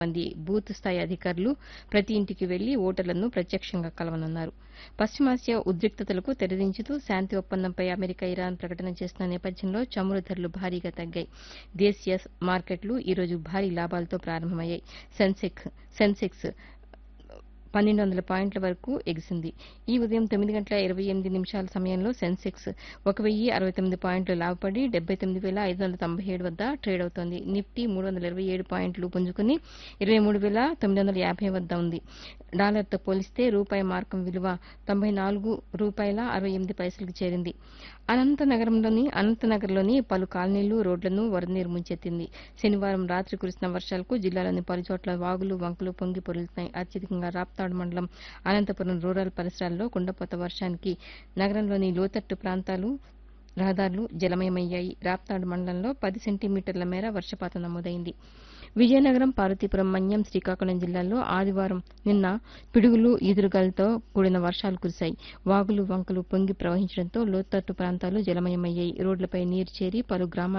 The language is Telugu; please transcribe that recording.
మంది బూత్ స్థాయి అధికారులు ప్రతి ఇంటికి వెళ్లి ఓటర్లను ప్రత్యక్షంగా కలవనున్నారు పశ్చిమాసియా ఉద్రిక్తతలకు తెరదించుతూ శాంతి ఒప్పందంపై అమెరికా ఇరాన్ ప్రకటన చేస్తున్న నేపథ్యంలో చమురు ధరలు భారీగా తగ్గాయి దేశీయ మార్కెట్లు ఈ రోజు భారీ లాభాలతో ప్రారంభమయ్యాయి సెన్సెక్స్ సెన్సెక్స్ పన్నెండు వందల పాయింట్ల వరకు ఎగిసింది ఈ ఉదయం తొమ్మిది గంటల ఇరవై ఎనిమిది నిమిషాల సమయంలో సెన్సెక్స్ ఒక వెయ్యి అరవై తొమ్మిది పాయింట్లు లాభపడి డెబ్బై తొమ్మిది వేల ఐదు వందల తొంభై ఏడు వద్ద ట్రేడ్ అవుతోంది నిఫ్టీ మూడు వందల ఇరవై ఏడు పాయింట్లు పుంజుకుని ఇరవై మూడు వేల తొమ్మిది వందల యాభై వద్ద ఉంది డాలర్తో పోలిస్తే రూపాయి మార్కం విలువ తొంభై నాలుగు రూపాయల అరవై ఎనిమిది పైసలకు చేరింది అనంతనగరంలోని అనంతనగర్లోని పలు కాలనీలు రోడ్లను వరదనీరు ముంచెత్తింది శనివారం రాత్రి కురిసిన వర్షాలకు జిల్లాలోని పలుచోట్ల వాగులు వంకలు పొంగి పొరులుతున్నాయి అత్యధికంగా రాప్తాడు మండలం అనంతపురం రూరల్ పరిసరాల్లో కుండపోత వర్షానికి నగరంలోని లోతట్టు ప్రాంతాలు రహదారులు జలమయమయ్యాయి రాప్తాడు మండలంలో పది సెంటీమీటర్ల మేర వర్షపాతం నమోదైంది విజయనగరం పార్వతీపురం మన్యం శ్రీకాకుళం జిల్లాల్లో ఆదివారం నిన్న పిడుగులు ఈదురుగాలతో కూడిన వర్షాలు కురిశాయి వాగులు వంకలు పొంగి ప్రవహించడంతో లోతట్టు ప్రాంతాలు జలమయమయ్యాయి రోడ్లపై నీరు చేరి పలు గ్రామాల